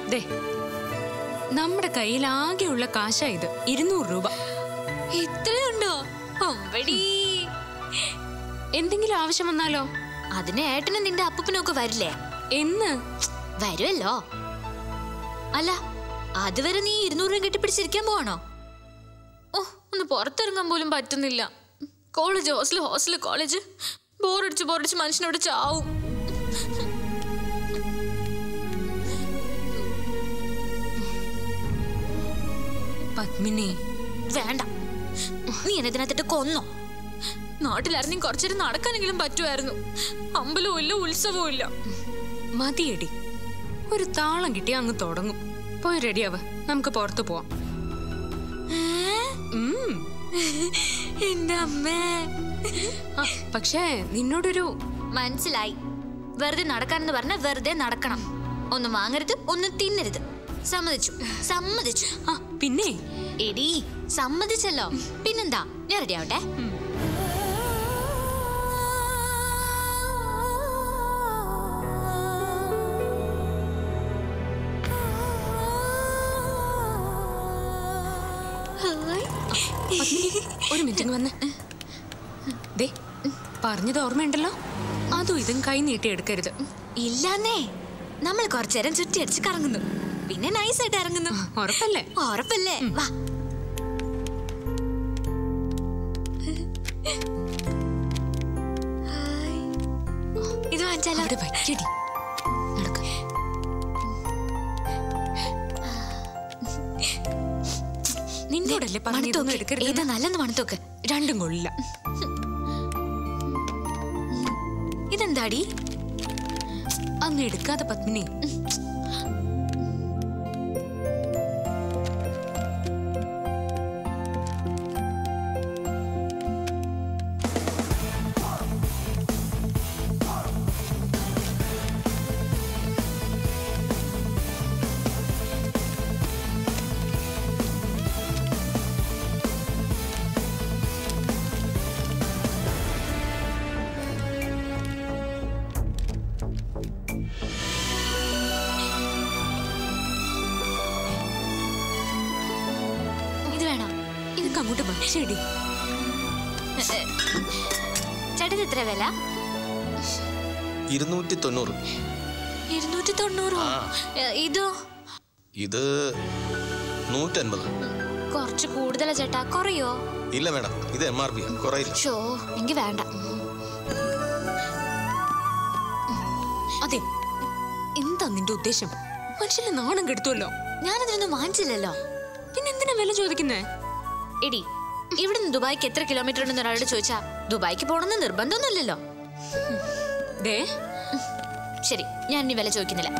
ദേ നമ്മുടെ കയ്യിൽ ആകെയുള്ള കാശാ ഇത് ഇരുന്നൂറ് രൂപ ഇത്രയുണ്ടോ അമ്പടി എന്തെങ്കിലും ആവശ്യം വന്നാലോ അതിന് ഏട്ടനും നിന്റെ അപ്പൂപ്പനും ഒക്കെ വരില്ലേ എന്ന് വരുമല്ലോ അല്ല അതുവരെ നീ ഇരുന്നൂറ് രൂപ കെട്ടിപ്പിടിച്ചിരിക്കാൻ പോവാണോ ഓ ഒന്ന് പുറത്തിറങ്ങാൻ പോലും പറ്റുന്നില്ല കോളേജ് ഹോസ്റ്റൽ ഹോസ്റ്റൽ കോളേജ് ബോറടിച്ച് ബോറടിച്ച് മനുഷ്യനോട് ചാവും പത്മിനി വേണ്ട നീ എന്നെ ഇതിനകത്തിട്ട് കൊന്നോ നാട്ടിലിറങ്ങി കുറച്ചേരം നടക്കാനെങ്കിലും പറ്റുമായിരുന്നു അമ്പലവും ഇല്ല ഉത്സവവും ഇല്ല മതിയടി ഒരു താളം കിട്ടി അങ്ങ് തുടങ്ങും പോയി റെഡിയാവ നമുക്ക് പുറത്തു പോവാം ഉം. എന്റെ അമ്മേ ആ, പക്ഷേ നിന്നോടൊരു മനസ്സിലായി വെറുതെ നടക്കാനെന്ന് പറഞ്ഞാൽ വെറുതെ നടക്കണം ഒന്നും വാങ്ങരുത് ഒന്നും തിന്നരുത് സമ്മതിച്ചു സമ്മതിച്ചു ആ പിന്നെ എടി സമ്മതിച്ചല്ലോ പിന്നെന്താ ഞാൻ റെഡി ആവട്ടെ പത്മിനി, ഒരു മിനിറ്റ് ഇങ്ങ് വന്ന് ദേ പറഞ്ഞത് ഓർമ്മയുണ്ടല്ലോ അതും ഇതും കൈ നീട്ടി എടുക്കരുത് ഇല്ലാന്നേ നമ്മൾ കുറച്ചേരം ചുറ്റിയടിച്ച് കറങ്ങുന്നു പിന്നെ നൈസായിട്ട് ഇറങ്ങുന്നു ഉറപ്പല്ലേ ഉറപ്പല്ലേ വാ ഹായ്. ഇത് വാങ്ങിച്ചാലോ അവിടെ വയ്ക്കടി നടക്ക നിന്നോടല്ലേ പറഞ്ഞതൊന്നും മണത്തോക്ക് എടുക്കരുത് ഏതാ നല്ലെന്ന് മണത്തോക്ക് രണ്ടും കൊള്ളില്ല ഇതെന്താടി അങ്ങ് എടുക്കാതെ പത്മിനി ഇത് വേണോ ഇതൊക്കെ അങ്ങോട്ട് വച്ചേടി ചേട്ടന് എത്ര വില ഇരുന്നൂറ്റി തൊണ്ണൂറ് ഇരുന്നൂറ്റി തൊണ്ണൂറോ ആ. ഏ, ഇതോ ഇത് നൂറ്റൻപത് കുറച്ച് കൂടുതലാ ചേട്ടാ കുറയോ ഇല്ല മേഡം ഇത് എം ആർ പി കുറയില്ല ഷോ എനിക്ക് വേണ്ട അതെ എന്താ നിന്റെ ഉദ്ദേശം മനുഷ്യനെ നാണം കെടുത്തുമല്ലോ ഞാനതിനൊന്നും വാങ്ങിച്ചില്ലല്ലോ പിന്നെ എന്തിനാ വില ചോദിക്കുന്നേ എടി ഇവിടുന്ന് ദുബായിക്ക് എത്ര കിലോമീറ്റർ ഉണ്ടെന്ന് ഒരാളോട് ചോദിച്ചാ ദുബായിക്ക് പോകണമെന്ന് നിർബന്ധമൊന്നുമില്ലല്ലോ ദേ ശരി ഞാൻ ഇനി വില ചോദിക്കുന്നില്ല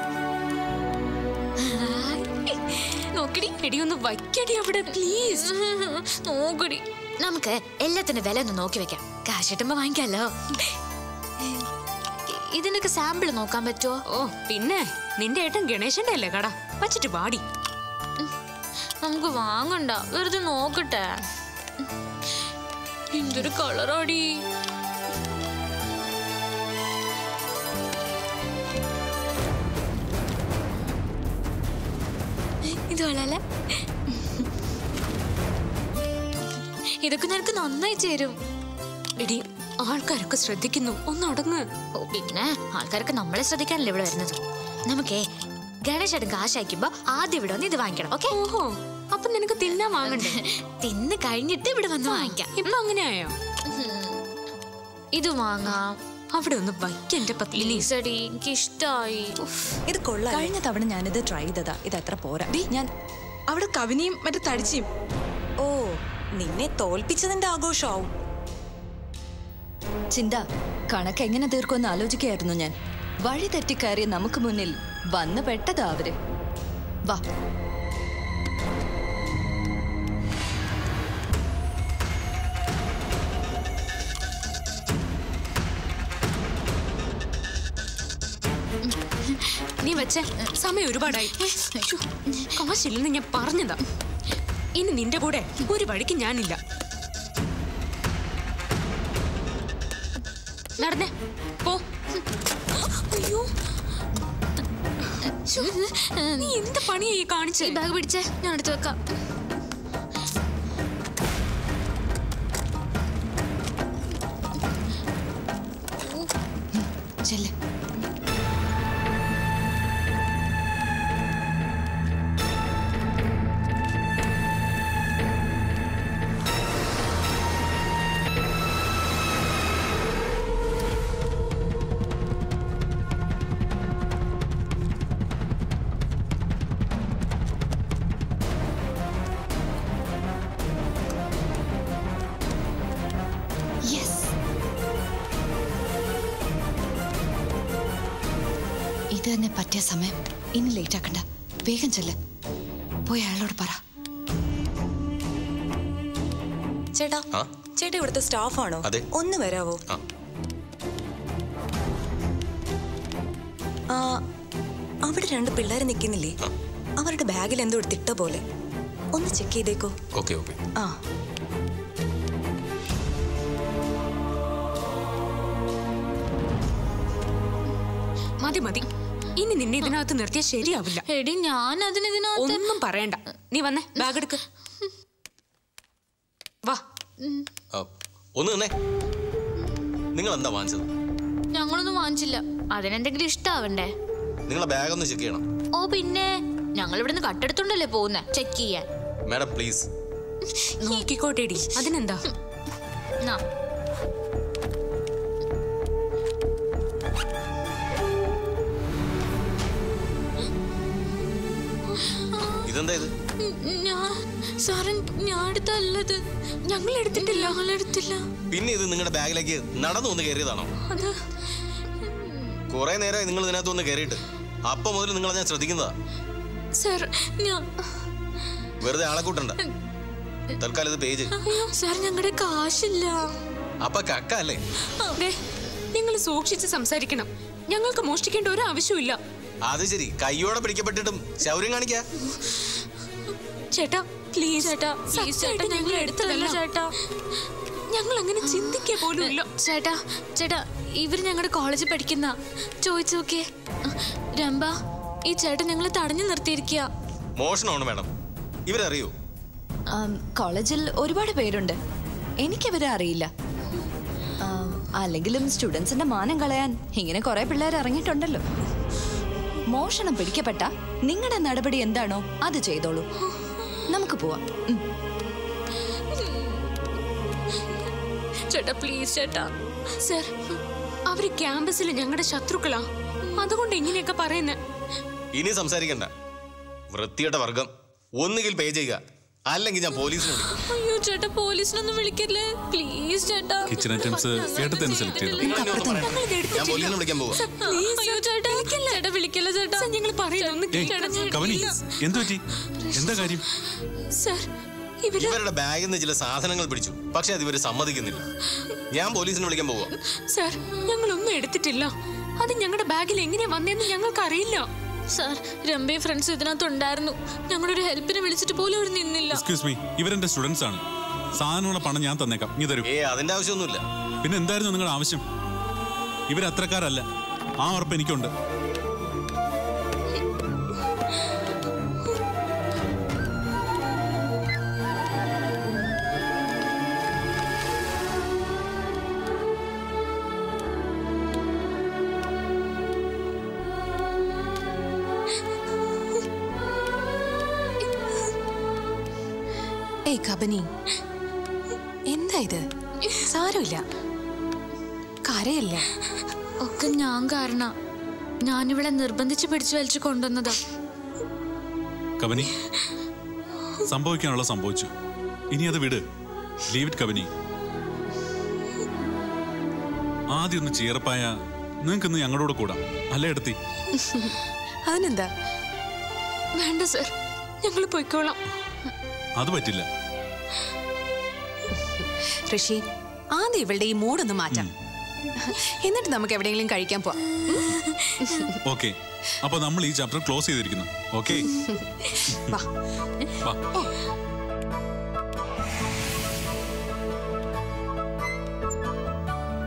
നോക്കടി എടി ഒന്ന് വയ്ക്കടി അവിടെ പ്ലീസ് നോക്കടി നമുക്ക് എല്ലാത്തിന്റെ വില ഒന്ന് നോക്കി വെക്കാം കാശ് കിട്ടുമ്പോ വാങ്ങിക്കാലോ ഇതിനൊക്കെ സാമ്പിൾ നോക്കാൻ പറ്റുമോ ഓ പിന്നെ നിന്റെ ഏട്ടൻ ഗണേശന്റെ അല്ലേ കട വച്ചിട്ട് പാടി നമുക്ക് വാങ്ങണ്ട വെറുതെ നോക്കട്ടെ എന്തൊരു കളറാടി ഇത് കൊള്ളാല ഇതൊക്കെ നിനക്ക് നന്നായി ചേരും എടി ആൾക്കാരൊക്കെ ശ്രദ്ധിക്കുന്നു ഒന്ന് അടങ്ങ് ഓ പിന്നെ ആൾക്കാരൊക്കെ നമ്മളെ ശ്രദ്ധിക്കാനല്ലേ ഇവിടെ വരുന്നത് നമുക്കേ ഗണേശേട്ടൻ കാശ് അയക്കുമ്പോ ആദ്യം ഇവിടെ വന്ന് ഇത് വാങ്ങിക്കണം ഓക്കെ ഓഹോ അപ്പൊ നിനക്ക് തിന്നാൻ വാങ്ങണ്ടേ തിന്ന് കഴിഞ്ഞിട്ട് ഇവിടെ വന്ന് വാങ്ങിക്കാം ഇപ്പൊ അങ്ങനെയായോ ഇത് വാങ്ങാം അവിടെ ഒന്ന് വയ്ക്കെന്റെ പത്മിനി പ്ലീസ് അടി എനിക്ക് ഇഷ്ടായി ഇത് കൊള്ളാം കഴിഞ്ഞ തവണ ഞാനിത് ട്രൈ ചെയ്തതാ ഇത് അത്ര പോരാ ഞാൻ അവിടെ കവിനിയും മറ്റു തടിച്ചിയും ഓ നിന്നെ തോൽപ്പിച്ചതിന്റെ ആഘോഷമാവും ചിന്ത കണക്ക് എങ്ങനെ തീർക്കുമെന്ന് ആലോചിക്കുകയായിരുന്നു ഞാൻ വഴി തെറ്റിക്കയറിയ നമുക്ക് മുന്നിൽ വന്നു പെട്ടതാ അവര് വാ നീ വെച്ചേ സമയം ഒരുപാടായി ശ്ശോ, കാശില്ലെന്ന് ഞാൻ പറഞ്ഞതാ ഇനി നിന്റെ കൂടെ ഒരു വഴിക്ക് ഞാനില്ല നടന്നേ പോ അയ്യോ നീ എന്ത് പണിയാ ഈ കാണിച്ചേ ഈ ബാഗ് പിടിച്ചേ ഞാൻ എടുത്തു വെക്കാം ചെല്ല് യെസ് ഇത് തന്നെ പറ്റിയ സമയം ഇനി ലേറ്റ് ആക്കണ്ട വേഗം ചെല്ല് പോയി അയാളോട് പറ ചേട്ടാ ആ ചേട്ടാ ഇവിടുത്തെ സ്റ്റാഫാണോ അതെ. ഒന്ന് വരാവോ ആ ആ അവിടെ രണ്ട് പിള്ളേർ നിൽക്കുന്നില്ലേ ആ. അവരുടെ ബാഗിൽ എന്തോ എടുത്തിട്ട പോലെ ഒന്ന് ചെക്ക് ചെയ്തേക്കോ ഓക്കെ ഓക്കെ ആ മതി മതി ഇനി നിന്നെ ഇതിനകത്ത് നിർത്തിയാൽ ശരിയാവില്ല എടി ഞാൻ അതിനിതിനകത്ത് ഒന്നും പറയണ്ട നീ വന്നേ ബാഗ് എടുക്ക് വാ ആ, ഒന്ന് നിന്നേ നിങ്ങൾ എന്താ വാങ്ങിച്ചത് ഞങ്ങളൊന്നും വാങ്ങിച്ചില്ല അതിനെന്തെങ്കിലും ഇഷ്ടാവണ്ടേ നിങ്ങളെ ബാഗ് ഒന്ന് ചെക്ക് ചെയ്യണം ഓ പിന്നെ ഞങ്ങൾ ഇവിടുന്ന് കട്ടെടുത്തോണ്ടല്ലേ പോകുന്നേ ചെക്ക് ചെയ്യാൻ മാഡം പ്ലീസ് നോക്കിക്കോട്ടേടി അതിനെന്താ നാ. ഇതെന്താ ഇത് ഞാൻ സാറൻ ഞാൻ എടുത്തല്ലത് ഞങ്ങൾ എടുത്തിട്ടില്ല ഞങ്ങൾ എടുത്തില്ല പിന്നെ ഇത് നിങ്ങളുടെ ബാഗിലേക്ക് നടന്നു വന്ന് കയറിയതാണോ അത് കുറെ നേരമായി നിങ്ങൾ ഇതിനകത്ത് വന്ന് കയറിയിട്ട് അപ്പൊ മുതൽ നിങ്ങളെ ഞാൻ ശ്രദ്ധിക്കുന്നതാ സാർ ഞാൻ വെറുതെ ആളെ കൂട്ടണ്ട തൽക്കാലം ഇത് പേജ് അയ്യോ സാർ ഞങ്ങളുടെ കാശില്ല അപ്പൊ കക്ക അല്ലേ നിങ്ങൾ സൂക്ഷിച്ച് സംസാരിക്കണം ഞങ്ങൾക്ക് മോഷ്ടിക്കേണ്ട ഒരു ആവശ്യമില്ല അത് ശരി കയ്യോടെ പിടിക്കപ്പെട്ടിട്ടും ശൗര്യം കാണിക്കാ ചേട്ടാ പ്ലീസ് ചേട്ടാ പ്ലീസ് ചേട്ടാ ഞങ്ങൾ എടുത്തതല്ല ചേട്ടാ ഞങ്ങൾ അങ്ങനെ ചിന്തിക്കുക പോലും ഇല്ല ചേട്ടാ ചേട്ടാ ഇവര് ഞങ്ങളുടെ കോളേജിൽ പഠിക്കുന്ന ചോദിച്ചു നോക്കിയേ രംഭ ഈ ചേട്ടൻ ഞങ്ങളെ തടഞ്ഞു നിർത്തിയിരിക്കുക മോഷണമാണ് മാഡം ഇവരറിയോ ആം, കോളേജിൽ ഒരുപാട് പേരുണ്ട് എനിക്കവരെ അറിയില്ല ആം, അല്ലെങ്കിലും സ്റ്റുഡൻസിന്റെ മാനം കളയാൻ ഇങ്ങനെ കുറെ പിള്ളേർ ഇറങ്ങിയിട്ടുണ്ടല്ലോ മോഷണം പിടിക്കപ്പെട്ട നിങ്ങളുടെ നടപടി എന്താണോ അത് ചെയ്തോളൂ നമുക്ക് പോവാം ഉം. ചേട്ടാ പ്ലീസ് ചേട്ടാ സർ അവര് ക്യാമ്പസിൽ ഞങ്ങളുടെ ശത്രുക്കളാ അതുകൊണ്ട് ഇങ്ങനെയൊക്കെ പറയുന്നേ ഇനി സംസാരിക്കണ്ട വൃത്തിയുടെ വർഗം ഒന്നുകിൽ പേ ചെയ്യുക അല്ലെങ്കിൽ ഞാൻ പോലീസിനെ വിളിക്കും അയ്യോ ചേട്ടാ പോലീസിനൊന്നും വിളിക്കല്ലേ പ്ലീസ് ചേട്ടാ കിച്ചൺ ഐറ്റംസ് ചേട്ടൻ തന്നെ സെലക്ട് ചെയ്തു നിങ്ങളൊന്നും പറയണ്ട. ഞാൻ പോലീസിനെ വിളിക്കാൻ പോവാ അയ്യോ ചേട്ടാ ചേട്ടാ വിളിക്കല്ല ചേട്ടാ ഞങ്ങൾ പറയുന്നു ഏയ് കവനി എന്തു പറ്റി എന്താ കാര്യം സർ ഇവര് ഇവരുടെ ബാഗിൽ നിന്ന് ചില സാധനങ്ങൾ പിടിച്ചു പക്ഷെ അത് ഇവര് സമ്മതിക്കുന്നില്ല ഞാൻ പോലീസിനെ വിളിക്കാൻ പോവാ സർ ഞങ്ങളൊന്നും എടുത്തിട്ടില്ല അത് ഞങ്ങളുടെ ബാഗിൽ എങ്ങനെയാ വന്നതെന്ന് ഞങ്ങൾക്ക് അറിയില്ല സാർ രംബയും ഫ്രണ്ട്സ് ഇതിനകത്ത് ഉണ്ടായിരുന്നു ഞങ്ങളൊരു ഹെൽപ്പിനെ വിളിച്ചിട്ട് പോലും അവർ നിന്നില്ല എക്സ്ക്യൂസ് മീ ഇവരെന്റെ സ്റ്റുഡൻസ് ആണ് സാധനമുള്ള പണം ഞാൻ തന്നേക്കാം നീ തരൂ ഏ അതിന്റെ ആവശ്യമൊന്നുമില്ല പിന്നെ എന്തായിരുന്നു നിങ്ങളുടെ ആവശ്യം ഇവർ അത്രക്കാരല്ല ആ ഉറപ്പ് എനിക്കുണ്ട് ഏയ് കബനി എന്താ ഇത് സാരമില്ല കരയല്ലേ ഒക്കെ ഞാൻ കാരണ ഞാനിവിടെ നിർബന്ധിച്ച് പിടിച്ചു വലിച്ചു കൊണ്ടുവന്നതാ കബനി സംഭവിക്കാനുള്ള സംഭവിച്ചു ഇനി അത് വിട് ലീവ് ഇറ്റ് കബനി ആദ്യം ഒന്ന് ചീറപ്പായ നിങ്ങൾക്കിന്ന് ഞങ്ങളോട് കൂടാം അല്ലേ എടുത്തി അതിനെന്താ വേണ്ട സർ ഞങ്ങൾ പൊയ്ക്കോളാം അത് പറ്റില്ല ഋഷി ആദ്യം ഇവളുടെ ഈ മൂടൊന്ന് മാറ്റാം എന്നിട്ട് നമുക്ക് എവിടെയെങ്കിലും കഴിക്കാൻ പോവാം ഓക്കെ അപ്പൊ നമ്മൾ ഈ ചാപ്റ്റർ ക്ലോസ് ചെയ്തിരിക്കുന്നു ഓക്കെ വാ വാ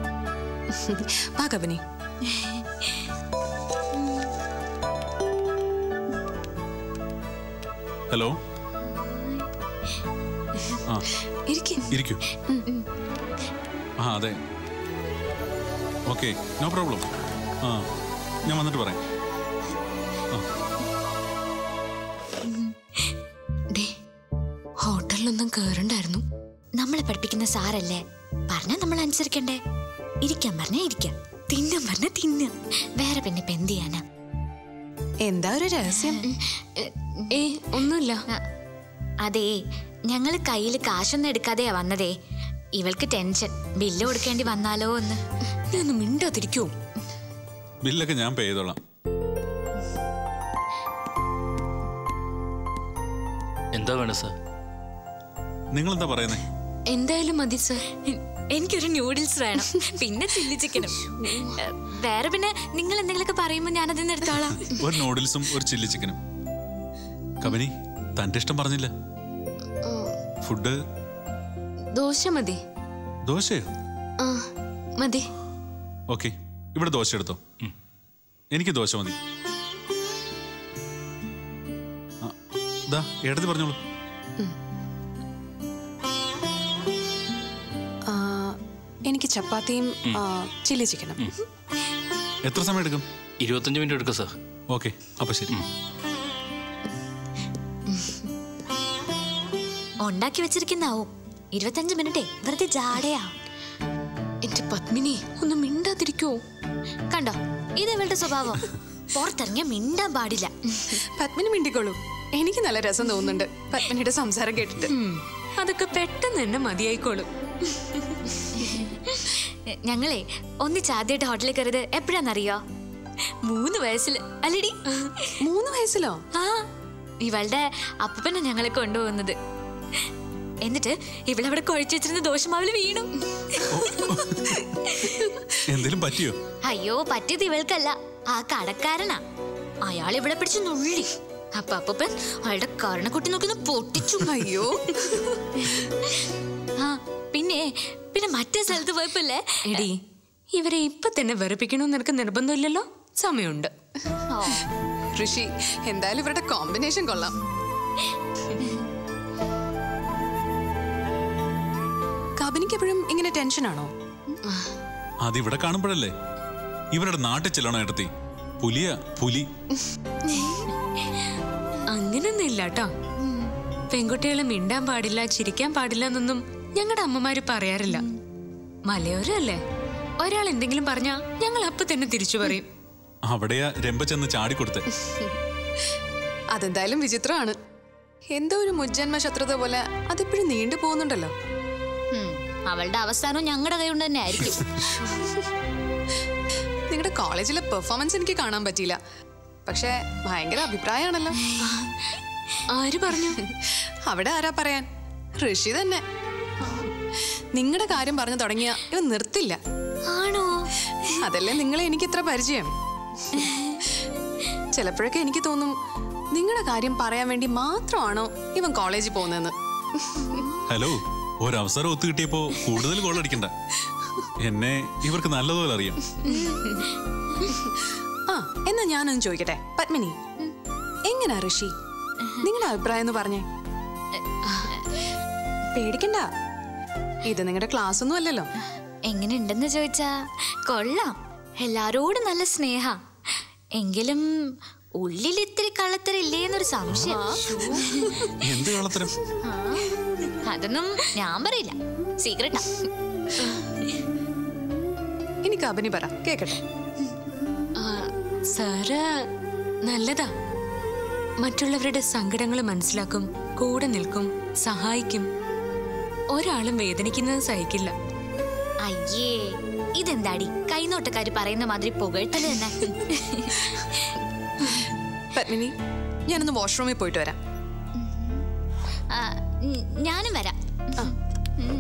വാ കബനി ഹലോ ആ ഇരിക്കും ഇരിക്കൂ ആ അതെ ഓക്കെ നോ പ്രോബ്ലം ആ ഞാൻ വന്നിട്ട് പറയാം ഡേ ഹോട്ടലിലൊന്നും കേറണ്ടായിരുന്നു നമ്മളെ പഠിപ്പിക്കുന്ന സാറല്ലേ പറഞ്ഞാ നമ്മൾ അനുസരിക്കണ്ടേ ഇരിക്കാൻ പറഞ്ഞാ ഇരിക്കാം തിന്നാൻ പറഞ്ഞാ തിന്നാം വേറെ പിന്നെ ഇപ്പൊ എന്ത് ചെയ്യാനാ എന്താ ഒരു രഹസ്യം ഏ ഒന്നുമില്ല ആ, അതേ ഞങ്ങള് കയ്യിൽ കാശൊന്നും എടുക്കാതെയാ വന്നതേ ഇവൾക്ക് ടെൻഷൻ ബില്ല് കൊടുക്കേണ്ടി വന്നാലോ എന്ന് നീ ഒന്ന് മിണ്ടാതിരിക്കോ ബില്ലൊക്കെ ഞാൻ പേ ചെയ്തോളാം എന്താ വേണം സാർ നിങ്ങളെന്താ പറയുന്നേ എന്തായാലും മതി സർ എനിക്കൊരു ന്യൂഡിൽസ് വേണം പിന്നെ ചില്ലി ചിക്കനും ഏ, വേറെ പിന്നെ നിങ്ങൾ എന്തെങ്കിലുമൊക്കെ പറയുമ്പോൾ ഞാനതിന്ന് എടുത്തോളാം ഒരു നൂഡിൽസും ഒരു ചില്ലി ചിക്കനും കബനി തന്റെ ഇഷ്ടം പറഞ്ഞില്ല ഫുഡ് ദോശ മതി ദോശയോ ആ മതി ഓക്കെ ഇവിടെ ദോശ എടുത്തോ എനിക്ക് ദോശ മതി ആ, ദാ എടുത്ത് പറഞ്ഞോളൂ ആ, എനിക്ക് ചപ്പാത്തിയും ആ, ചില്ലി ചിക്കനും എത്ര സമയം എടുക്കും ഇരുപത്തഞ്ച് മിനിറ്റ് എടുക്കാം സാർ ഓക്കെ അപ്പൊ ശരി ഉണ്ടാക്കി വെച്ചിരിക്കുന്നാവും ഇരുപത്തഞ്ച് മിനിറ്റേ വെറുതെ ജാടയാ എന്റെ പത്മിനി ഒന്ന് മിണ്ടാതിരിക്കോ കണ്ടോ ഇത് ഇവളുടെ സ്വഭാവം പുറത്തിറങ്ങിയ മിണ്ടാൻ പാടില്ല പത്മിനി മിണ്ടിക്കോളൂ എനിക്ക് നല്ല രസം തോന്നുന്നുണ്ട് പത്മിനിയുടെ സംസാരം കേട്ടിട്ട് ഉം, അതൊക്കെ പെട്ടെന്ന് തന്നെ മതിയായിക്കോളും ഞങ്ങളെ ഒന്നിച്ച് ആദ്യമായിട്ട് ഹോട്ടലിൽ കയറിയത് എപ്പോഴാന്നറിയോ മൂന്ന് വയസ്സിൽ അല്ലടി മൂന്ന് വയസ്സിലോ ആ ഇവളുടെ അപ്പനെ ഞങ്ങളെ കൊണ്ടുപോകുന്നത് എന്നിട്ട് ഇവളവിടെ കുഴച്ചു വെച്ചിരുന്ന ദോഷമാവില് വീണു എന്തേലും പറ്റിയോ അയ്യോ പറ്റിയത് ഇവൾക്കല്ല ആ കടക്കാരനാ അയാൾ ഇവിടെ പിടിച്ച് നുള്ളി അപ്പൊ അപ്പൻ അയാളുടെ കരണക്കുട്ടി നോക്കുന്ന പൊട്ടിച്ചു അയ്യോ ആ പിന്നെ പിന്നെ മറ്റേ സ്ഥലത്ത് പോയപ്പോല്ലേ എടി ഇവരെ ഇപ്പൊ തന്നെ വെറുപ്പിക്കണമെന്ന് നിനക്ക് നിർബന്ധമില്ലല്ലോ സമയമുണ്ട് ഓ, ഋഷി എന്തായാലും ഇവരുടെ കോമ്പിനേഷൻ കൊള്ളാം കബനിക്ക് എപ്പോഴും ഇങ്ങനെ ടെൻഷനാണോ അതിവിടെ കാണുമ്പോഴല്ലേ ഇവരുടെ നാട്ടിൽ ചെല്ലണോ എടുത്തി പുലിയ പുലി അങ്ങനൊന്നും ഇല്ല കേട്ടോ പെൺകുട്ടികളെ മിണ്ടാൻ പാടില്ല ചിരിക്കാൻ പാടില്ല എന്നൊന്നും ഞങ്ങളുടെ അമ്മമാര് പറയാറില്ല മലയോരല്ലേ ഒരാൾ എന്തെങ്കിലും പറഞ്ഞാ ഞങ്ങൾ അപ്പൊ തന്നെ തിരിച്ചു പറയും അവിടെയാ രംഭ ചെന്ന് ചാടിക്കൊടുത്തെ അതെന്തായാലും വിചിത്രമാണ് എന്തോ ഒരു മുജ്ജന്മ ശത്രുത പോലെ അതിപ്പോഴും നീണ്ടു പോകുന്നുണ്ടല്ലോ ഉം, അവളുടെ അവസാനവും ഞങ്ങളുടെ കൈ കൊണ്ട് തന്നെ ആയിരിക്കും നിങ്ങളുടെ കോളേജിലെ പെർഫോമൻസ് എനിക്ക് കാണാൻ പറ്റിയില്ല പക്ഷേ ഭയങ്കര അഭിപ്രായമാണല്ലോ ആര് പറഞ്ഞു അവിടെ ആരാ പറയാൻ ഋഷി തന്നെ നിങ്ങളുടെ കാര്യം പറഞ്ഞു തുടങ്ങിയ ഇവ നിർത്തില്ല ആണോ അതല്ലേ നിങ്ങളെ എനിക്ക് ഇത്ര പരിചയം ചിലപ്പോഴൊക്കെ എനിക്ക് തോന്നും നിങ്ങളുടെ കാര്യം പറയാൻ വേണ്ടി മാത്രമാണോ ഇവൻ കോളേജിൽ പോകുന്നതെന്ന് ഹലോ ഒരവസരം ഒത്തു കിട്ടിയപ്പോ കൂടുതൽ ഗോൾ അടിക്കണ്ട എന്നെ ഇവർക്ക് നല്ലതുപോലെ അറിയാം ആ എന്നാ ഞാനൊന്ന് ചോദിക്കട്ടെ പത്മിനി എങ്ങനാ ഋഷി നിങ്ങളുടെ അഭിപ്രായം എന്ന് പറഞ്ഞേ പേടിക്കണ്ട ഇത് നിങ്ങളുടെ ക്ലാസ് ഒന്നും അല്ലല്ലോ എങ്ങനെയുണ്ടെന്ന് ചോദിച്ചാ കൊള്ളാം എല്ലാരോടും നല്ല സ്നേഹ എങ്കിലും ഉള്ളിൽ ഇത്തിരി കള്ളത്തരില്ലേ എന്നൊരു സംശയം എന്ത് കളത്തരം ആ, അതൊന്നും ഞാൻ പറയില്ല സീക്രട്ടാ ഇനി കബനി പറ കേക്കട്ടെ ആ, സാറ് നല്ലതാ മറ്റുള്ളവരുടെ സങ്കടങ്ങൾ മനസ്സിലാക്കും കൂടെ നിൽക്കും സഹായിക്കും ഒരാളും വേദനിക്കുന്നത് സഹിക്കില്ല അയ്യേ ഇതെന്താടി കൈനോട്ടക്കാര് പറയുന്ന മാതിരി പുകഴ്ത്തല് തന്നെ പത്മിനി ഞാനൊന്ന് വാഷ്റൂമിൽ പോയിട്ട് വരാം ആ, ഉം, ഞാനും വരാം ഉം.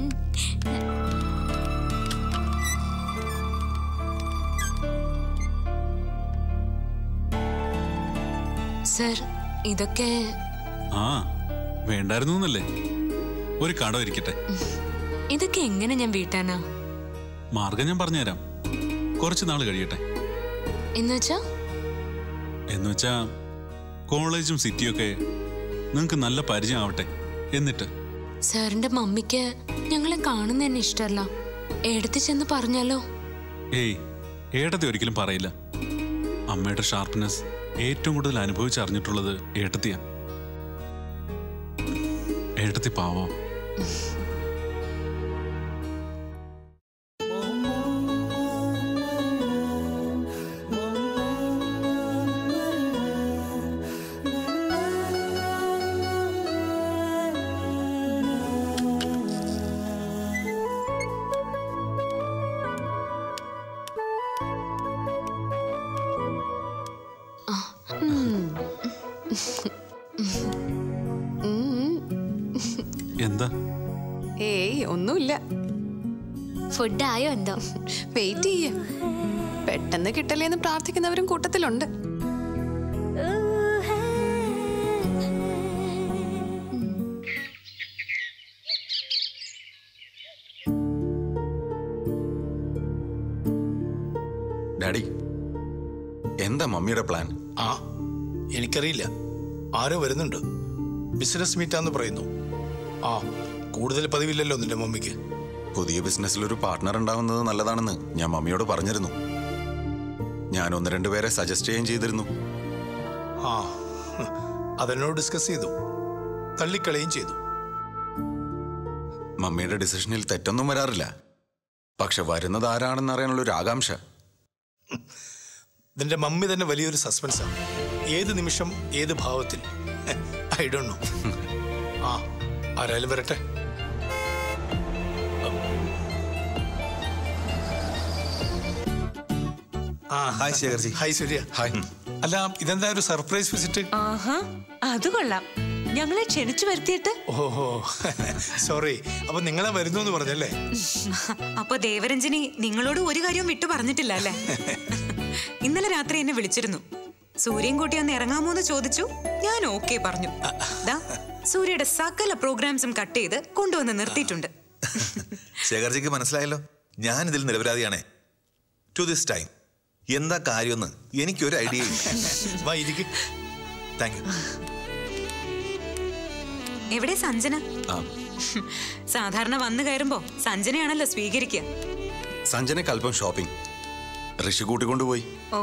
സർ ഇതൊക്കെ ആ വേണ്ടായിരുന്നു എന്നല്ലേ ഒരു കടം ഇരിക്കട്ടെ ഇതൊക്കെ എങ്ങനെ ഞാൻ വീട്ടാനാ മാർഗം ഞാൻ പറഞ്ഞുതരാം കുറച്ച് നാൾ കഴിയട്ടെ എന്നുവെച്ചാ എന്ന് വെച്ചാ കോളേജും സിറ്റിയൊക്കെ നിങ്ങൾക്ക് നല്ല പരിചയം ആവട്ടെ എന്നിട്ട് സാറിന്റെ മമ്മിക്ക് ഞങ്ങളെ കാണുന്ന തന്നെ ഇഷ്ടമല്ല എടുത്തു ചെന്ന് പറഞ്ഞാലോ ഏയ് ഏട്ടത്തി ഒരിക്കലും പറയില്ല അമ്മയുടെ ഷാർപ്നെസ് ഏറ്റവും കൂടുതൽ അനുഭവിച്ചറിഞ്ഞിട്ടുള്ളത് ഏട്ടത്തിയാ ഏട്ടത്തി പാവോ എന്താ ഏയ് ഒന്നുമില്ല ഫുഡ് ആയോ എന്തോ വെയിറ്റ് ചെയ്യ പെട്ടെന്ന് കിട്ടലേന്ന് പ്രാർത്ഥിക്കുന്നവരും കൂട്ടത്തിലുണ്ട് ഡാഡി എന്താ മമ്മിയുടെ പ്ലാൻ ആ എനിക്കറിയില്ല ആരോ വരുന്നുണ്ട് ബിസിനസ് മീറ്റാന്ന് പറയുന്നു ആ കൂടുതൽ പതിവില്ലല്ലോ നിന്റെ മമ്മിക്ക് പുതിയ ബിസിനസ്സിൽ ഒരു പാർട്ട്ണർ ഉണ്ടാവുന്നത് നല്ലതാണെന്ന് ഞാൻ മമ്മിയോട് പറഞ്ഞിരുന്നു ഞാൻ ഒന്ന് രണ്ട് പേരെ സജസ്റ്റ് ചെയ്യുകയും ചെയ്തിരുന്നു ആ ഹ്, അതെന്നോട് ഡിസ്കസ് ചെയ്തു തള്ളിക്കളയും ചെയ്തു മമ്മിയുടെ ഡിസിഷനിൽ തെറ്റൊന്നും വരാറില്ല പക്ഷെ വരുന്നത് ആരാണെന്ന് അറിയാനുള്ള ഒരു ആകാംക്ഷ നിന്റെ മമ്മി തന്നെ വലിയൊരു സസ്പെൻസാണ് ഏത് നിമിഷം ഏത് ഭാവത്തിൽ ഐ ഡോണ്ട് നോ ആ ആരായാലും വരട്ടെ ആ hi Shekharji hi Surya hi അല്ല ഇതെന്താ ഒരു സർപ്രൈസ് വിസിറ്റ് ആഹാ അത് കൊള്ളാം ഞങ്ങളെ ക്ഷണിച്ചു വരുത്തിയിട്ട് ഓഹോ സോറി അപ്പൊ നിങ്ങളെ വരുന്നു എന്ന് പറഞ്ഞല്ലേ അപ്പൊ ദേവരഞ്ജനി നിങ്ങളോട് ഒരു കാര്യവും വിട്ടു പറഞ്ഞിട്ടില്ല അല്ലേ ഇന്നലെ രാത്രി എന്നെ വിളിച്ചിരുന്നു സൂര്യൻ കൂട്ടി ഒന്ന് ഇറങ്ങാമോ എന്ന് ചോദിച്ചു ഞാൻ ഓക്കെ പറഞ്ഞു ദാ സൂര്യയുടെ സകല പ്രോഗ്രാംസും കട്ട് ചെയ്ത് കൊണ്ടുവന്ന് നിർത്തിയിട്ടുണ്ട് ശേഖർജിക്ക് മനസ്സിലായല്ലോ ഞാൻ ഇതിൽ നിരപരാധിയാണേ ടു ദിസ് ടൈം എന്താ കാര്യമെന്ന് എനിക്കൊരു ഐഡിയ ഇല്ല വാ ഇരിക്ക് താങ്ക് യു എവിടെ സഞ്ജന ആ സാധാരണ വന്നു കയറുമ്പോ സഞ്ജനയാണല്ലോ സ്വീകരിക്കുക സഞ്ജനയ്ക്ക് അല്പം ഷോപ്പിംഗ് ഋഷി കൂട്ടിക്കൊണ്ടുപോയി ഓ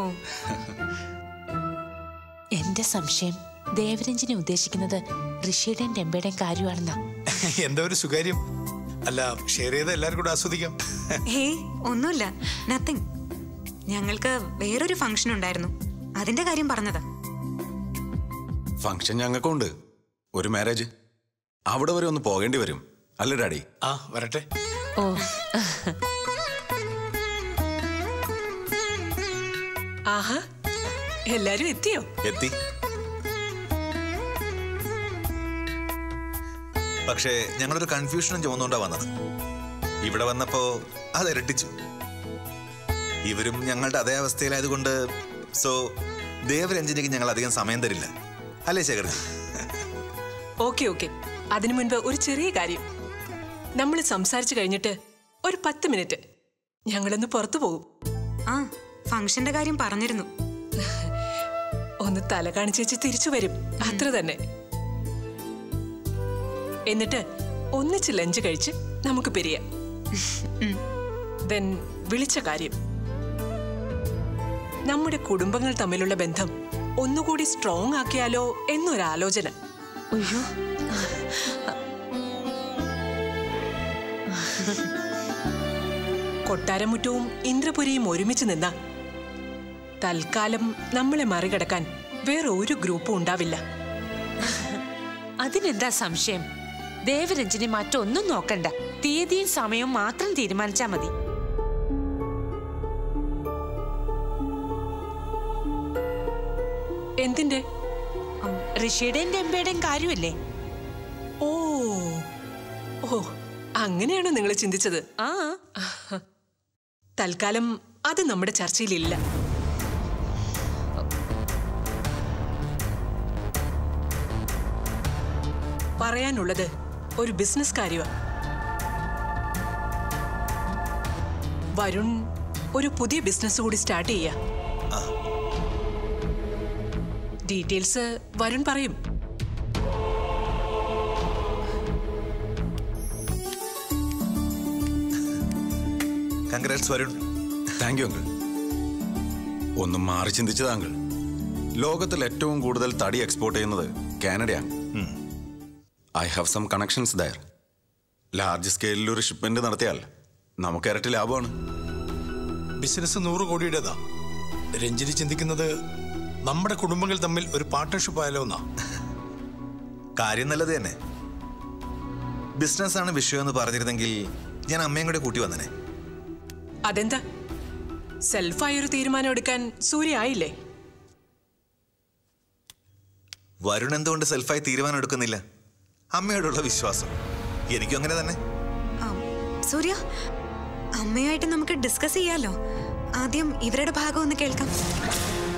എന്റെ സംശയം ദേവരഞ്ജിനെ ഉദ്ദേശിക്കുന്നത് ഋഷിയുടെയും ടെമ്പയുടെയും കാര്യമാണെന്നാ എന്താ ഒരു സുകാര്യം അല്ല ഷെയർ ചെയ്ത് എല്ലാവർക്കും കൂടെ ആസ്വദിക്കാം ഹേ ഒന്നുമില്ല നത്തിങ് ഞങ്ങൾക്ക് വേറൊരു ഫംഗ്ഷൻ ഉണ്ടായിരുന്നു അതിന്റെ കാര്യം പറഞ്ഞതാ ഫംഗ്ഷൻ ഞങ്ങൾക്കുണ്ട് ഒരു മാരേജ് അവിടെ വരെ ഒന്ന് പോകേണ്ടി വരും അല്ലേ ഡാഡി ആ വരട്ടെ ഓ ആഹാ എല്ലാരും എത്തിയോ എത്തി പക്ഷേ ഞങ്ങളൊരു കൺഫ്യൂഷനും ചുമന്നുകൊണ്ടാ വന്നത് ഇവിടെ വന്നപ്പോ അത് ഇരട്ടിച്ചു ഇവരും ഞങ്ങളുടെ അതേ അവസ്ഥയിലായതുകൊണ്ട് സോ ദേവരഞ്ജനിക്ക് ഞങ്ങൾ അധികം സമയം തരില്ല അല്ലേ ശേഖർജി ഓക്കെ ഓക്കെ അതിനു മുൻപ് ഒരു ചെറിയ കാര്യം നമ്മൾ സംസാരിച്ചു കഴിഞ്ഞിട്ട് ഒരു പത്ത് മിനിറ്റ് ഞങ്ങളൊന്ന് പുറത്തു പോകും ആ ഫംഗ്ഷന്റെ കാര്യം പറഞ്ഞിരുന്നു ഒന്ന് തല കാണിച്ചേച്ച് തിരിച്ചു വരും അത്ര തന്നെ എന്നിട്ട് ഒന്നിച്ച് ലഞ്ച് കഴിച്ച് നമുക്ക് പിരിയാം ദെൻ വിളിച്ച കാര്യം നമ്മുടെ കുടുംബങ്ങൾ തമ്മിലുള്ള ബന്ധം ഒന്നുകൂടി സ്ട്രോങ് ആക്കിയാലോ എന്നൊരാലോചന കൊട്ടാരമുറ്റവും ഇന്ദ്രപുരിയും ഒരുമിച്ച് നിന്ന തൽക്കാലം നമ്മളെ മറികടക്കാൻ വേറെ ഒരു ഗ്രൂപ്പും ഉണ്ടാവില്ല അതിനെന്താ സംശയം ദേവരഞ്ജിനി മറ്റൊന്നും നോക്കണ്ട തീയതിയും സമയവും മാത്രം തീരുമാനിച്ചാ മതി എന്തിന്റെ ഉം, ഋഷിയുടെയും ടെമ്പയുടെയും കാര്യമല്ലേ ഓ ഓ അങ്ങനെയാണോ നിങ്ങൾ ചിന്തിച്ചത് ആ തൽക്കാലം അത് നമ്മുടെ ചർച്ചയിലില്ല പറയാനുള്ളത് ഒരു ബിസിനസ് കാര്യമാണ് വരുൺ ഒരു പുതിയ ബിസിനസ് കൂടി സ്റ്റാർട്ട് ചെയ്യാ ഡീറ്റെയിൽസ് വരുൺ പറയും congrats Varun thank you uncle ഒന്ന് മാറി ചിന്തിച്ചു താങ്കൾ ലോകത്തിൽ ഏറ്റവും കൂടുതൽ തടി എക്സ്പോർട്ട് ചെയ്യുന്നത് കാനഡയാണ് I have some connections there large സ്കെയിലിൽ ഒരു ഷിപ്മെന്റ് നടത്തിയാൽ നമുക്ക് ഇരട്ടി ലാഭമാണ് ബിസിനസ് നൂറ് കോടിയുടേതാ രഞ്ജിനി ചിന്തിക്കുന്നത് നമ്മുടെ കുടുംബങ്ങൾ തമ്മിൽ ഒരു പാർട്ട്ണർഷിപ്പ് ആയാലോ എന്നാ കാര്യം നല്ലത് തന്നെ ബിസിനസ്സാണ് വിഷയം എന്ന് പറഞ്ഞിരുന്നെങ്കിൽ ഞാൻ അമ്മയും കൂടെ കൂട്ടി വന്നനെ അതെന്താ സെൽഫായൊരു തീരുമാനം എടുക്കാൻ സൂര്യ ആയില്ലേ വരുൺ എന്തുകൊണ്ട് സെൽഫായി തീരുമാനം എടുക്കുന്നില്ല അമ്മയോടുള്ള വിശ്വാസം എനിക്കും അങ്ങനെ തന്നെ സൂര്യ അമ്മയായിട്ട് നമുക്ക് ഡിസ്കസ് ചെയ്യാലോ ആദ്യം ഇവരുടെ ഭാഗം ഒന്ന് കേൾക്കാം